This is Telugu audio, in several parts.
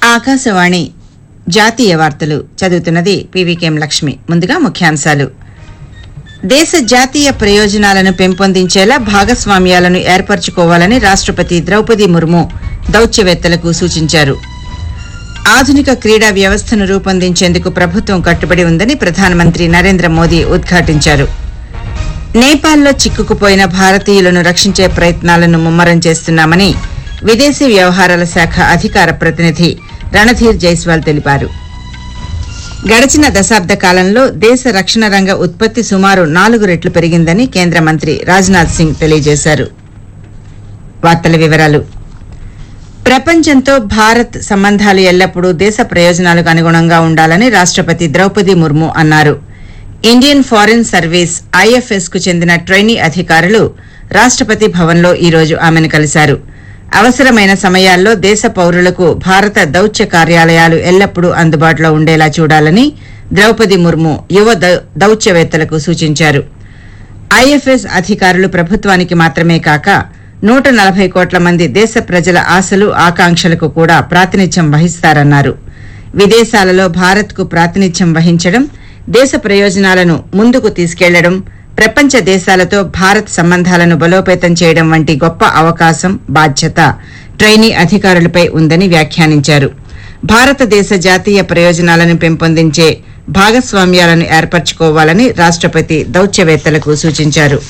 ఆకాశవాణి జాతీయ వార్తలు చదువుతున్నది పీవీకేం లక్ష్మి ముందుగా ముఖ్యాంశాలు దేశ జాతీయ ప్రయోజనాలను పెంపొందించేలా భాగస్వామ్యాలను ఏర్పరచుకోవాలని రాష్ట్రపతి ద్రౌపది ముర్ము దౌత్యవేత్తలకు సూచించారు ఆధునిక క్రీడా వ్యవస్థను రూపొందించేందుకు ప్రభుత్వం కట్టుబడి ఉందని ప్రధానమంత్రి నరేంద్ర మోదీ ఉద్ఘాటించారు నేపాల్లో చిక్కుకుపోయిన భారతీయులను రక్షించే ప్రయత్నాలను ముమ్మరం చేస్తున్నామని విదేశీ వ్యవహారాల శాఖ అధికార ప్రతినిధి రణధీర్ జైస్వాల్ తెలిపారు గడిచిన దశాబ్ద కాలంలో దేశ రక్షణ రంగ ఉత్పత్తి సుమారు నాలుగు రెట్లు పెరిగిందని కేంద్ర మంత్రి రాజ్నాథ్ సింగ్ తెలియజేశారు వార్తల వివరాలు ప్రపంచంతో భారత్ సంబంధాలు ఎల్లప్పుడూ దేశ ప్రయోజనాలకు అనుగుణంగా ఉండాలని రాష్ట్రపతి ద్రౌపది ముర్ము అన్నారు ఇండియన్ ఫారిన్ సర్వీస్ ఐఎఫ్ఎస్ కు చెందిన ట్రైనీ అధికారులు రాష్ట్రపతి భవన్లో ఈ రోజు ఆమెను కలిశారు అవసరమైన సమయాల్లో దేశ పౌరులకు భారత దౌత్య కార్యాలయాలు ఎల్లప్పుడూ అందుబాటులో ఉండేలా చూడాలని ద్రౌపది ముర్ము యువ దౌ- దౌత్యవేత్తలకు సూచించారు ఐఎఫ్ఎస్ అధికారులు ప్రభుత్వానికి మాత్రమే కాక నూట నలభై కోట్ల మంది దేశ ప్రజల ఆశలు ఆకాంక్షలకు కూడా ప్రాతినిధ్యం వహిస్తారన్నారు విదేశాలలో భారత్కు ప్రాతినిధ్యం వహించడం దేశ ప్రయోజనాలను ముందుకు తీసుకెళ్లడం ప్రపంచ దేశాలతో భారత్ సంబంధాలను బలోపేతం చేయడం వంటి గొప్ప అవకాశం బాధ్యత ట్రైనీ అధికారులపై ఉందని వ్యాఖ్యానించారు భారతదేశ జాతీయ ప్రయోజనాలను పెంపొందించే భాగస్వామ్యాలను ఏర్పరచుకోవాలని రాష్ట్రపతి దౌత్యవేత్తలకు సూచించారు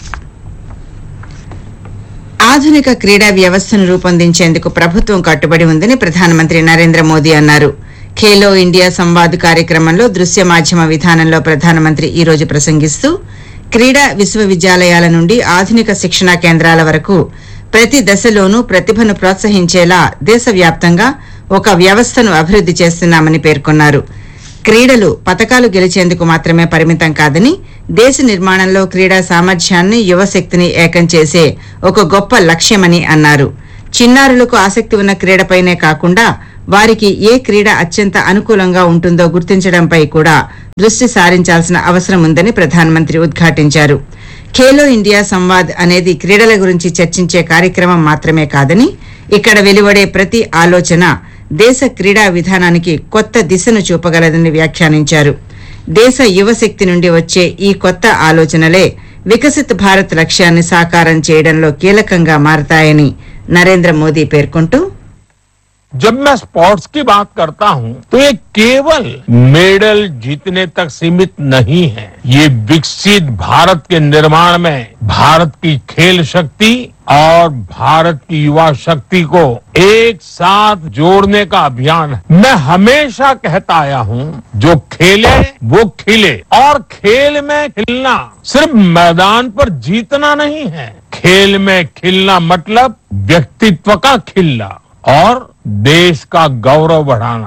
ఆధునిక క్రీడా వ్యవస్థను రూపొందించేందుకు ప్రభుత్వం కట్టుబడి ఉందని ప్రధానమంత్రి నరేంద్ర మోదీ అన్నారు ఖేలో ఇండియా సంవాద్ కార్యక్రమంలో దృశ్య మాధ్యమ విధానంలో ప్రధానమంత్రి ఈ రోజు ప్రసంగిస్తూ క్రీడా విశ్వవిద్యాలయాల నుండి ఆధునిక శిక్షణా కేంద్రాల వరకు ప్రతి దశలోనూ ప్రతిభను ప్రోత్సహించేలా దేశవ్యాప్తంగా ఒక వ్యవస్థను అభివృద్ది చేస్తున్నామని పేర్కొన్నారు క్రీడలు పతకాలు గెలిచేందుకు మాత్రమే పరిమితం కాదని దేశ నిర్మాణంలో క్రీడా సామర్థ్యాన్ని యువశక్తిని ఏకం చేసే ఒక గొప్ప లక్ష్యమని అన్నారు చిన్నారులకు ఆసక్తి ఉన్న క్రీడపైనే కాకుండా వారికి ఏ క్రీడ అత్యంత అనుకూలంగా ఉంటుందో గుర్తించడంపై కూడా దృష్టి సారించాల్సిన అవసరం ఉందని ప్రధానమంత్రి ఉద్ఘాటించారు ఖేలో ఇండియా సంవాద్ అనేది క్రీడల గురించి చర్చించే కార్యక్రమం మాత్రమే కాదని ఇక్కడ వెలువడే ప్రతి ఆలోచన దేశ క్రీడా విధానానికి కొత్త దిశను చూపగలదని వ్యాఖ్యానించారు దేశ యువశక్తి నుండి వచ్చే ఈ కొత్త ఆలోచనలే వికసిత్ భారత్ లక్ష్యాన్ని సాకారం చేయడంలో కీలకంగా మారతాయని నరేంద్ర మోదీ పేర్కొంటూ जब मैं स्पोर्ट्स की बात करता हूं तो ये केवल मेडल जीतने तक सीमित नहीं है ये विकसित भारत के निर्माण में भारत की खेल शक्ति और भारत की युवा शक्ति को एक साथ जोड़ने का अभियान है मैं हमेशा कहता आया हूं जो खेले वो खिले और खेल में खिलना सिर्फ मैदान पर जीतना नहीं है खेल में खिलना मतलब व्यक्तित्व का खिलना और देश का गौरव बढ़ाना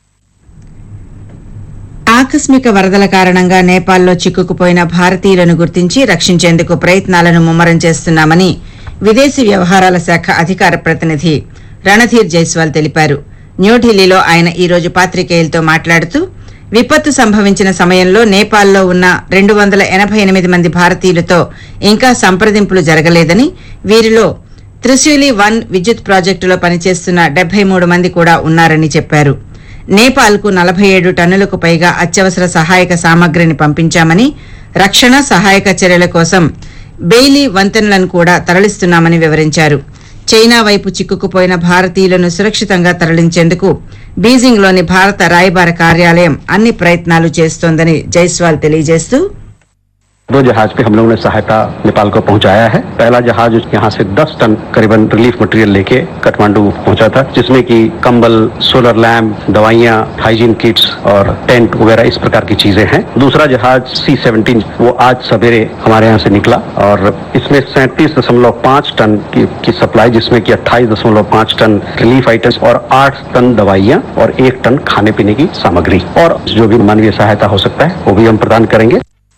ఆకస్మిక వరదల కారణంగా నేపాల్లో చిక్కుకుపోయిన భారతీయులను గుర్తించి రక్షించేందుకు ప్రయత్నాలను ముమ్మరం చేస్తున్నామని విదేశీ వ్యవహారాల శాఖ అధికార ప్రతినిధి రణధీర్ జైస్వాల్ తెలిపారు న్యూఢిల్లీలో ఆయన ఈ రోజు పాత్రికేయులతో మాట్లాడుతూ విపత్తు సంభవించిన సమయంలో నేపాల్లో ఉన్న రెండు వందల ఎనభై ఎనిమిది మంది భారతీయులతో ఇంకా సంప్రదింపులు జరగలేదని వీరిలో త్రిశూలి వన్ విద్యుత్ ప్రాజెక్టులో పనిచేస్తున్న డెబ్బై మూడు మంది కూడా ఉన్నారని చెప్పారు నేపాల్కు నలభై ఏడు టన్నులకు పైగా అత్యవసర సహాయక సామగ్రిని పంపించామని రక్షణ సహాయక చర్యల కోసం బెయిలీ వంతెనలను కూడా తరలిస్తున్నామని వివరించారు చైనా వైపు చిక్కుకుపోయిన భారతీయులను సురక్షితంగా తరలించేందుకు బీజింగ్లోని భారత రాయబార కార్యాలయం అన్ని ప్రయత్నాలు చేస్తోందని జైస్వాల్ తెలియజేస్తూ दो जहाज पे हम लोगों ने सहायता नेपाल को पहुंचाया है पहला जहाज यहाँ से 10 टन करीबन रिलीफ मटेरियल लेके काठमांडू पहुंचा था जिसमें कि कंबल सोलर लैम्प दवाइयाँ हाइजीन किट्स और टेंट वगैरह इस प्रकार की चीजें हैं दूसरा जहाज सी सेवनटीन वो आज सवेरे हमारे यहाँ से निकला और इसमें सैंतीस दशमलव पाँच टन की, की सप्लाई जिसमें कि अट्ठाईस दशमलव पाँच टन रिलीफ आइटम्स और आठ टन दवाइयाँ और एक टन खाने पीने की सामग्री और जो भी मानवीय सहायता हो सकता है वो भी हम प्रदान करेंगे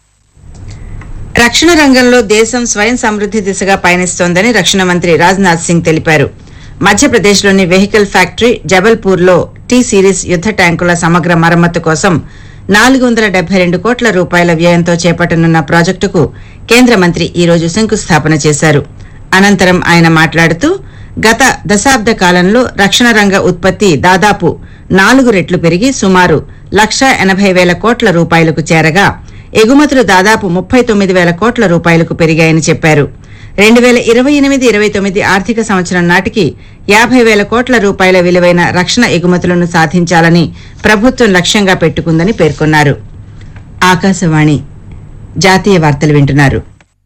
రక్షణ రంగంలో దేశం స్వయం సమృద్ది దిశగా పయనిస్తోందని రక్షణ మంత్రి రాజ్నాథ్ సింగ్ తెలిపారు మధ్యప్రదేశ్లోని వెహికల్ ఫ్యాక్టరీ జబల్పూర్లో టీ సిరీస్ యుద్ద ట్యాంకుల సమగ్ర మరమ్మతు కోసం నాలుగు వందల డెబ్బై రెండు కోట్ల రూపాయల వ్యయంతో చేపట్టనున్న ప్రాజెక్టుకు కేంద్ర మంత్రి ఈ రోజు శంకుస్థాపన చేశారు అనంతరం ఆయన మాట్లాడుతూ గత దశాబ్ద కాలంలో రక్షణ రంగ ఉత్పత్తి దాదాపు నాలుగు రెట్లు పెరిగి సుమారు లక్ష ఎనభై వేల కోట్ల రూపాయలకు చేరగా ఎగుమతులు దాదాపు ముప్పై తొమ్మిది వేల కోట్ల రూపాయలకు పెరిగాయని చెప్పారు రెండు వేల ఇరవై ఎనిమిది ఇరవై తొమ్మిది ఆర్థిక సంవత్సరం నాటికి యాభై వేల కోట్ల రూపాయల విలువైన రక్షణ ఎగుమతులను సాధించాలని ప్రభుత్వం లక్ష్యంగా పెట్టుకుందని పేర్కొన్నారు ఆకాశవాణి జాతీయ వార్తలు వింటున్నారు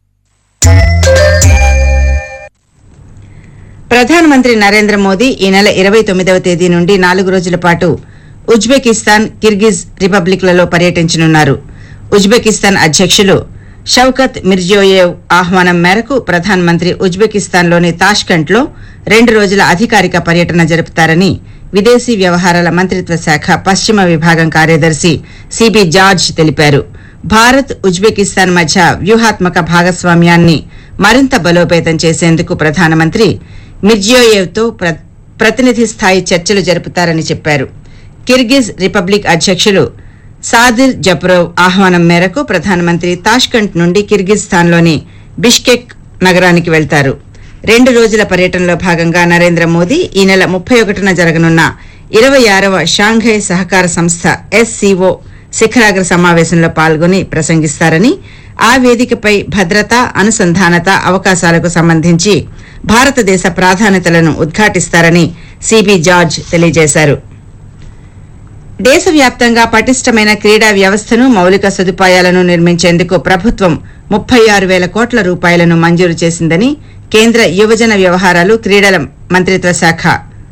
ప్రధానమంత్రి నరేంద్ర మోదీ ఈ నెల ఇరవై తొమ్మిదవ తేదీ నుండి నాలుగు రోజుల పాటు ఉజ్బెకిస్తాన్ కిర్గిజ్ రిపబ్లిక్లలో పర్యటించనున్నారు ఉజ్బెకిస్తాన్ అధ్యక్షులు షౌకత్ మిర్జియోయేవ్ ఆహ్వానం మేరకు ప్రధానమంత్రి ఉజ్బెకిస్తాన్లోని తాష్కంట్లో రెండు రోజుల అధికారిక పర్యటన జరుపుతారని విదేశీ వ్యవహారాల మంత్రిత్వ శాఖ పశ్చిమ విభాగం కార్యదర్శి సిబి జార్జ్ తెలిపారు భారత్ ఉజ్బెకిస్తాన్ మధ్య వ్యూహాత్మక భాగస్వామ్యాన్ని మరింత బలోపేతం చేసేందుకు ప్రధానమంత్రి మిర్జియోయేవ్తో ప్ర ప్రతినిధి స్థాయి చర్చలు జరుపుతారని చెప్పారు కిర్గిజ్ రిపబ్లిక్ అధ్యక్షులు సాదిర్ జప్రోవ్ ఆహ్వానం మేరకు ప్రధానమంత్రి తాష్కంట్ నుండి కిర్గిస్థాన్లోని బిష్కెక్ నగరానికి వెళ్తారు రెండు రోజుల పర్యటనలో భాగంగా నరేంద్ర మోదీ ఈ నెల ముప్పై ఒకటిన జరగనున్న ఇరవై ఆరవ షాంఘై సహకార సంస్థ ఎస్సీఓ శిఖరాగ్ర సమావేశంలో పాల్గొని ప్రసంగిస్తారని ఆ వేదికపై భద్రత అనుసంధానత అవకాశాలకు సంబంధించి భారతదేశ ప్రాధాన్యతలను ఉద్ఘాటిస్తారని సిబి జార్జ్ తెలియజేశారు దేశవ్యాప్తంగా పటిష్టమైన క్రీడా వ్యవస్థను మౌలిక సదుపాయాలను నిర్మించేందుకు ప్రభుత్వం ముప్పై ఆరు వేల కోట్ల రూపాయలను మంజూరు చేసిందని కేంద్ర యువజన వ్యవహారాలు క్రీడల మంత్రిత్వ శాఖ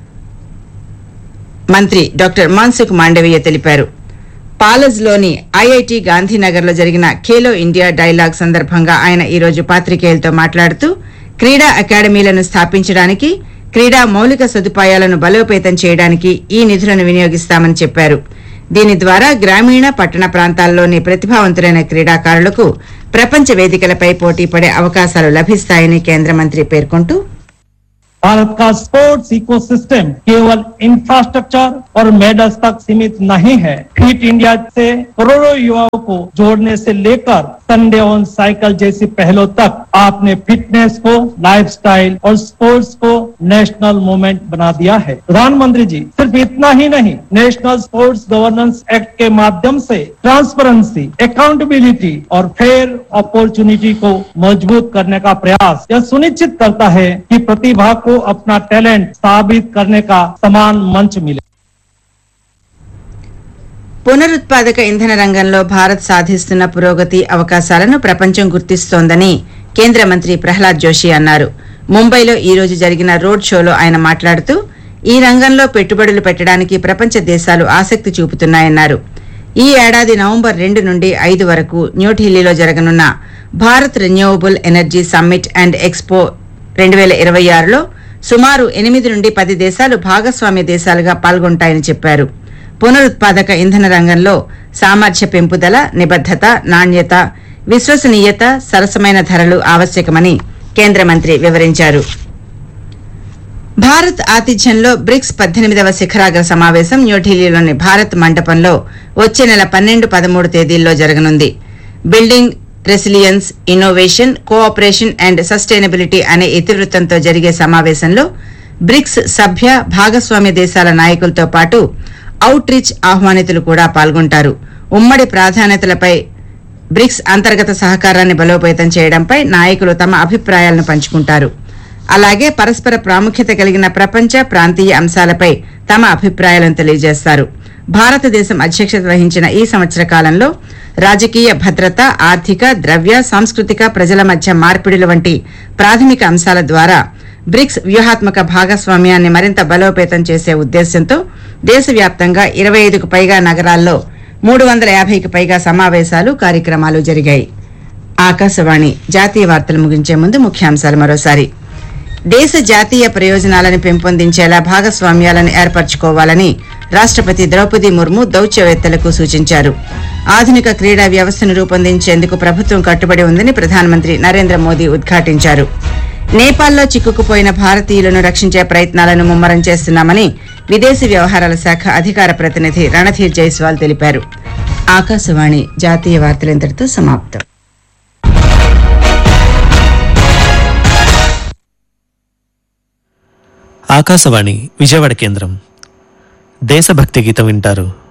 మంత్రి డాక్టర్ మాన్సుఖ్ మాండవీయ తెలిపారు పాలజ్లోని ఐఐటి గాంధీనగర్లో జరిగిన ఖేలో ఇండియా డైలాగ్ సందర్భంగా ఆయన ఈరోజు పాత్రికేయులతో మాట్లాడుతూ క్రీడా అకాడమీలను స్థాపించడానికి క్రీడా మౌలిక సదుపాయాలను బలోపేతం చేయడానికి ఈ నిధులను వినియోగిస్తామని చెప్పారు దీని ద్వారా గ్రామీణ పట్టణ ప్రాంతాల్లోని ప్రతిభావంతులైన క్రీడాకారులకు ప్రపంచ వేదికలపై పోటీ పడే అవకాశాలు లభిస్తాయని కేంద్ర మంత్రి పేర్కొంటూ भारत का स्पोर्ट्स इकोसिस्टम केवल इंफ्रास्ट्रक्चर और मेडल्स तक सीमित नहीं है फिट इंडिया से करोड़ों युवाओं को जोड़ने से लेकर संडे ऑन साइकिल जैसी पहलों तक आपने फिटनेस को लाइफस्टाइल और स्पोर्ट्स को नेशनल मूवमेंट बना दिया है प्रधानमंत्री जी सिर्फ इतना ही नहीं नेशनल स्पोर्ट्स गवर्नेंस एक्ट के माध्यम से ट्रांसपेरेंसी अकाउंटेबिलिटी और फेयर अपॉर्चुनिटी को मजबूत करने का प्रयास यह सुनिश्चित करता है कि प्रतिभा को अपना टैलेंट साबित करने का समान मंच मिले పునరుత్పాదక ఇంధన రంగంలో భారత్ సాధిస్తున్న పురోగతి అవకాశాలను ప్రపంచం గుర్తిస్తోందని కేంద్ర మంత్రి ప్రహ్లాద్ జోషి అన్నారు ముంబైలో ఈ రోజు జరిగిన రోడ్ షోలో ఆయన మాట్లాడుతూ ఈ రంగంలో పెట్టుబడులు పెట్టడానికి ప్రపంచ దేశాలు ఆసక్తి చూపుతున్నాయన్నారు ఈ ఏడాది నవంబర్ రెండు నుండి ఐదు వరకు న్యూఢిల్లీలో జరగనున్న Bharat renewable energy summit and expo రెండు వేల ఇరవై ఆరులో సుమారు ఎనిమిది నుండి పది దేశాలు భాగస్వామ్య దేశాలుగా పాల్గొంటాయని చెప్పారు పునరుత్పాదక ఇంధన రంగంలో సామర్థ్య పెంపుదల నిబద్ధత నాణ్యత విశ్వసనీయత సరసమైన ధరలు ఆవశ్యకమని కేంద్ర మంత్రి వివరించారు భారత్ ఆతిథ్యంలో బ్రిక్స్ పద్దెనిమిదవ శిఖరాగ్ర సమావేశం న్యూఢిల్లీలోని భారత్ మండపంలో వచ్చే నెల పన్నెండు పదమూడు తేదీల్లో జరగనుంది building resilience innovation cooperation and sustainability అనే ఇతివృత్తంతో జరిగే సమావేశంలో బ్రిక్స్ సభ్య భాగస్వామ్య దేశాల నాయకులతో పాటు అవుట్ రీచ్ ఆహ్వానితులు కూడా పాల్గొంటారు ఉమ్మడి ప్రాధాన్యతలపై బ్రిక్స్ అంతర్గత సహకారాన్ని బలోపేతం చేయడంపై నాయకులు తమ అభిప్రాయాలను పంచుకుంటారు అలాగే పరస్పర ప్రాముఖ్యత కలిగిన ప్రపంచ ప్రాంతీయ అంశాలపై తమ అభిప్రాయాలను తెలియజేస్తారు భారతదేశం అధ్యక్షత వహించిన ఈ సంవత్సర కాలంలో రాజకీయ భద్రత ఆర్థిక ద్రవ్య సాంస్కృతిక ప్రజల మధ్య మార్పిడులు వంటి ప్రాథమిక అంశాల ద్వారా బ్రిక్స్ వ్యూహాత్మక భాగస్వామ్యాన్ని మరింత బలోపేతం చేసే ఉద్దేశంతో దేశవ్యాప్తంగా ఇరవై ఐదుకు పైగా నగరాల్లో మూడు వందల యాభైకి పైగా సమావేశాలు కార్యక్రమాలు జరిగాయి ఆకాశవాణి జాతీయ వార్తలు ముగించే ముందు ముఖ్యాంశాలు మరోసారి దేశ జాతీయ ప్రయోజనాలను పెంపొందించేలా భాగస్వామ్యాలను ఏర్పరచుకోవాలని రాష్ట్రపతి ద్రౌపది ముర్ము దౌత్యవేత్తలకు సూచించారు ఆధునిక క్రీడా వ్యవస్థను రూపొందించేందుకు ప్రభుత్వం కట్టుబడి ఉందని ప్రధానమంత్రి నరేంద్ర మోదీ ఉద్ఘాటించారు నేపాల్లో చిక్కుకుపోయిన భారతీయులను రక్షించే ప్రయత్నాలను ముమ్మరం చేస్తున్నామని విదేశీ వ్యవహారాల శాఖ అధికార ప్రతినిధి రణధీర్ జైస్వాల్ తెలిపారు ఆకాశవాణి జాతీయ వార్తలు ఇంతటితో సమాప్తం ఆకాశవాణి విజయవాడ కేంద్రం దేశభక్తి గీతం వింటారు